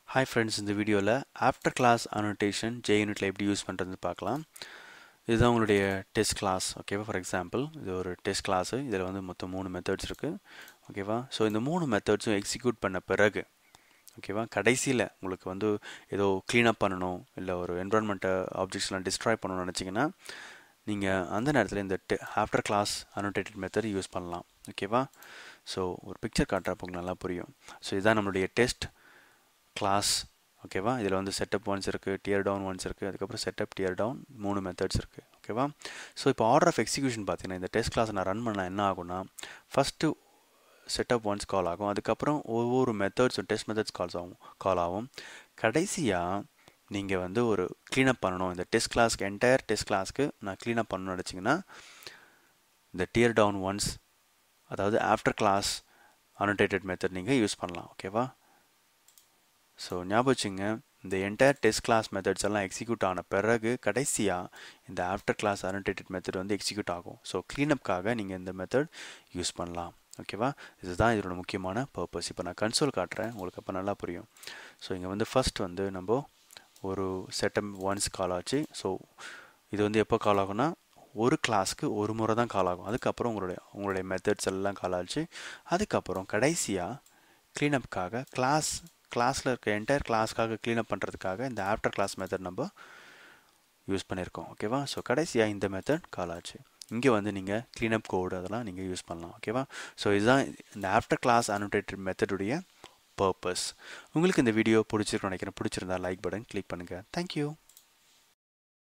hi friends இந்த வீடியோவில் after class annotation J யூனிட்டில் எப்படி யூஸ் பண்ணுறதுன்னு பார்க்கலாம் இதுதான் உங்களுடைய டெஸ்ட் கிளாஸ் ஓகேவா ஃபார் எக்ஸாம்பிள் இது ஒரு டெஸ்ட் கிளாஸு இதில் வந்து மொத்தம் மூணு மெத்தட்ஸ் இருக்குது ஓகேவா ஸோ இந்த மூணு மெத்தட்ஸும் எக்ஸிக்யூட் பண்ண பிறகு ஓகேவா கடைசியில் உங்களுக்கு வந்து ஏதோ க்ளீனப் பண்ணணும் இல்லை ஒரு என்வரான்மெண்ட்டை ஆப்ஜெக்ட்ஸ்லாம் டிஸ்ட்ராய் பண்ணணும்னு நினச்சிங்கன்னா நீங்கள் அந்த நேரத்தில் இந்த டெ after class annotated method use பண்ணலாம் ஓகேவா ஸோ ஒரு பிக்சர் காட்டுறப்போ உங்களுக்கு நல்லா புரியும் ஸோ இதுதான் நம்மளுடைய டெஸ்ட் கிளாஸ் ஓகேவா இதில் வந்து செட்டப் ஒன்ஸ் இருக்குது டியர் டவுன் ஒன்ஸ் இருக்குது அதுக்கப்புறம் செட்டப் டியர் டவுன் மூணு மெத்தட்ஸ் இருக்குது ஓகேவா ஸோ இப்போ ஆர்டர் ஆஃப் எக்ஸிக்யூஷன் பார்த்தீங்கன்னா இந்த டெஸ்ட் கிளாஸ் நான் ரன் பண்ண என்ன ஆகும்னா ஃபஸ்ட்டு செட்டப் ஒன்ஸ் கால் ஆகும் அதுக்கப்புறம் ஒவ்வொரு மெத்தட்ஸும் டெஸ்ட் மெத்தட்ஸ் கால்ஸ் ஆகும் கால் ஆகும் கடைசியாக நீங்கள் வந்து ஒரு க்ளீனப் பண்ணணும் இந்த டெஸ்ட் கிளாஸ்க்கு என்டையர் டெஸ்ட் கிளாஸ்க்கு நான் க்ளீனப் பண்ணணும்னு நினச்சிங்கன்னா இந்த டியர் டவுன் ஒன்ஸ் அதாவது ஆஃப்டர் கிளாஸ் அனோட்டேட்டட் மெத்தட் நீங்கள் யூஸ் பண்ணலாம் ஓகேவா ஸோ ஞாபகம் வச்சுங்க இந்த என்டையர் டெஸ்ட் கிளாஸ் மெத்தட்ஸ் எல்லாம் எக்ஸிக்யூட் ஆன பிறகு கடைசியாக இந்த ஆஃப்டர் கிளாஸ் அனோட்டேட்டட் மெத்தட் வந்து எக்ஸிக்யூட் ஆகும் ஸோ க்ளீனப்காக நீங்கள் இந்த மெத்தட் யூஸ் பண்ணலாம் ஓகேவா இதுதான் இதோட முக்கியமான பர்பஸ் இப்போ நான் கன்சோல் காட்டுறேன் உங்களுக்கு அப்போ நல்லா புரியும் ஸோ இங்கே வந்து ஃபஸ்ட் வந்து நம்ம ஒரு செட்டப் ஒன்ஸ் கால் ஆச்சு ஸோ இது வந்து எப்போ கால் ஆகும்னா ஒரு கிளாஸ்க்கு ஒரு முறை தான் கால் ஆகும் அதுக்கப்புறம் உங்களுடைய உங்களுடைய மெத்தட்ஸ் எல்லாம் கால் ஆச்சு அதுக்கப்புறம் கடைசியாக க்ளீனப்காக கிளாஸ் கிளாஸில் இருக்க என்டையர் கிளாஸ்க்காக க்ளீனப் பண்ணுறதுக்காக இந்த ஆஃப்டர் கிளாஸ் மெத்தட் நம்ம யூஸ் பண்ணியிருக்கோம் ஓகேவா ஸோ கடைசியாக இந்த மெத்தட் கால் ஆச்சு இங்கே வந்து நீங்கள் க்ளீனப் கோடு அதெல்லாம் நீங்கள் யூஸ் பண்ணலாம் ஓகேவா ஸோ இதுதான் இந்த ஆஃப்டர் கிளாஸ் அனோட்டேட்டட் மெத்தடுடைய பர்பஸ் உங்களுக்கு இந்த வீடியோ பிடிச்சிருக்கணும் நினைக்கிறேன் பிடிச்சிருந்தா லைக் பட்டன் கிளிக் பண்ணுங்கள் தேங்க்யூ